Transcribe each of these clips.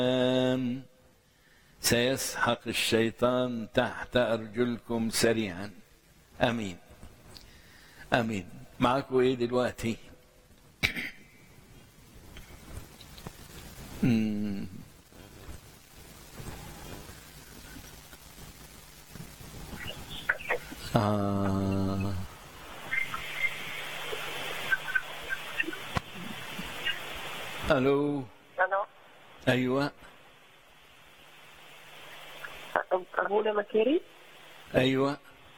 الآن سيسحق الشيطان تحت أرجلكم سريعا آمين آمين معاكم إيه دلوقتي مم. آه. الو الو ايوه ابونا مكاري ايوه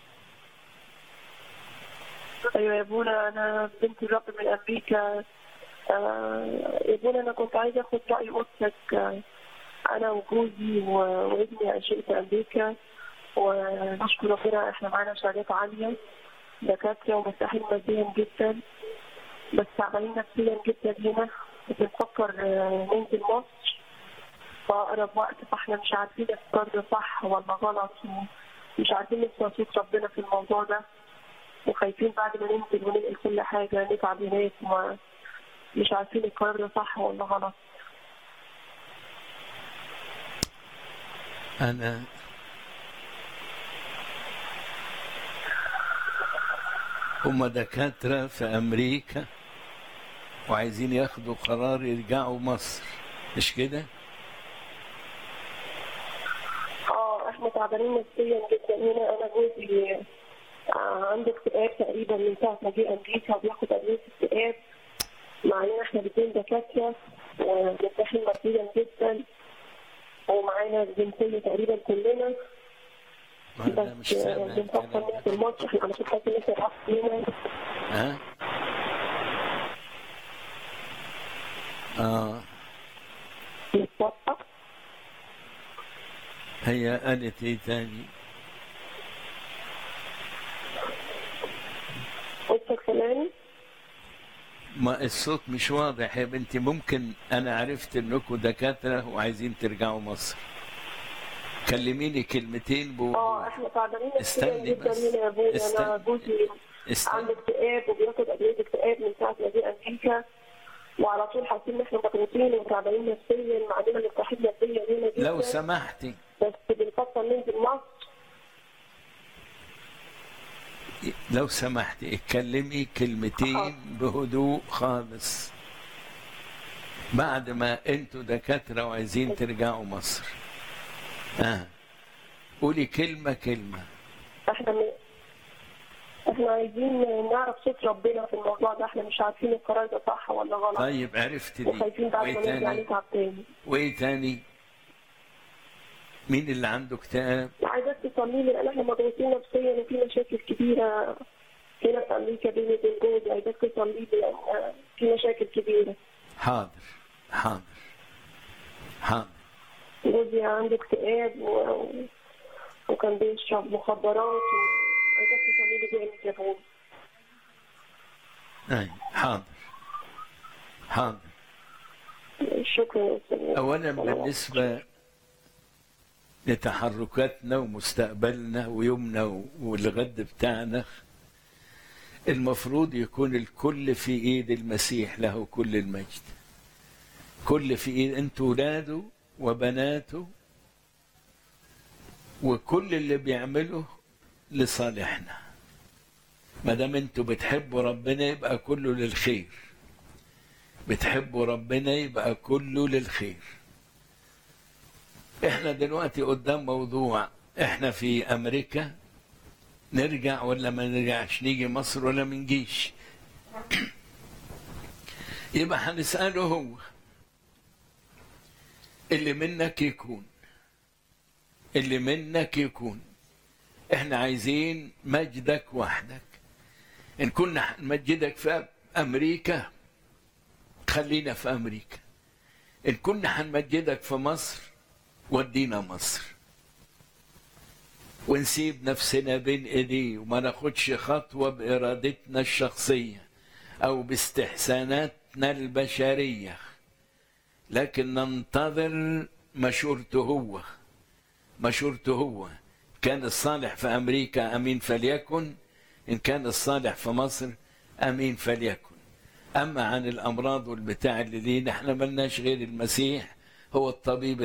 ايوه يا ابونا انا بنت الرب من امريكا آه، يا ابونا انا كنت عايزه اخد راي قدسك آه، انا وجوزي و- وابني انشئ في امريكا ونشكر ربنا احنا معانا شهادات عاليه دكاتره ومرتاحين ماديا جدا بس تعبانين نفسيا جدا هنا بنفكر آه، ننزل مصر في اقرب وقت فاحنا مش عارفين القرار ده صح ولا غلط ومش عارفين نسمع صوت ربنا في الموضوع ده وخايفين بعد ما ننزل وننقل كل حاجه نتعب هناك وما مش عارفين القرار ده صح ولا غلط انا هم دكاترة في أمريكا وعايزين ياخدوا قرار يرجعوا مصر مش كده؟ اه احنا تعبانين نفسيا جدا هنا انا جوزي آه، عنده اكتئاب تقريبا من ساعه ما جه امريكا وبياخد ادويه اكتئاب مع ان احنا الاثنين دكاتره ومرتاحين ماديا جدا ومعانا الجنسيه تقريبا كلنا ما أنا مش بس آه، سامع بنفكر الكلام ده. ننزل مصر احنا على فكره لسه راح هنا ها؟ آه نتوقع هي قالت إيه تاني؟ قلت كلامي ما الصوت مش واضح يا بنتي ممكن أنا عرفت إنكم دكاترة وعايزين ترجعوا مصر كلميني كلمتين اه بوضوح احنا تعبانين نفسيا استني جدا بس. هنا يا ابونا انا استني. جوزي استنى عنده اكتئاب وبياخد ادويه اكتئاب من ساعه ما جه امريكا وعلى طول حاسين ان احنا مضغوطين وتعبانين نفسيا مع اننا مرتاحين نفسيا هنا جدا لو سمحتي بس بنفكر ننزل مصر لو سمحتي اتكلمي كلمتين حاضر. بهدوء خالص بعد ما انتوا دكاترة وعايزين ترجعوا مصر اه قولي كلمة كلمة احنا م... احنا عايزين نعرف صوت ربنا في الموضوع ده احنا مش عارفين القرار ده صح ولا غلط طيب عرفت دي وخايفين بعد ما وايه نرجع تاني نتعب تاني وايه تاني مين اللي عنده اكتئاب وعايزاك تصلي لي لان احنا مضغوطين نفسيا وفي مشاكل كبيره هنا في امريكا بيني وبين جوزي عايزاك تصلي لي لان في مشاكل كبيره حاضر حاضر حاضر جوزي عنده اكتئاب و... وكان بيشرب مخدرات وعايزاك تصلي لي جامد يا بابا اي حاضر حاضر شكرا يا استاذ اولا بالنسبه لتحركاتنا ومستقبلنا ويومنا والغد بتاعنا المفروض يكون الكل في ايد المسيح له كل المجد كل في ايد انتوا ولاده وبناته وكل اللي بيعمله لصالحنا ما دام انتوا بتحبوا ربنا يبقى كله للخير بتحبوا ربنا يبقى كله للخير احنا دلوقتي قدام موضوع احنا في امريكا نرجع ولا ما نرجعش نيجي مصر ولا ما نجيش يبقى هنسأله هو اللي منك يكون اللي منك يكون احنا عايزين مجدك وحدك ان كنا هنمجدك في امريكا خلينا في امريكا ان كنا هنمجدك في مصر ودينا مصر ونسيب نفسنا بين ايديه وما ناخدش خطوه بارادتنا الشخصيه او باستحساناتنا البشريه لكن ننتظر مشورته هو مشورته هو كان الصالح في امريكا امين فليكن ان كان الصالح في مصر امين فليكن اما عن الامراض والبتاع اللي لينا احنا ملناش غير المسيح هو الطبيب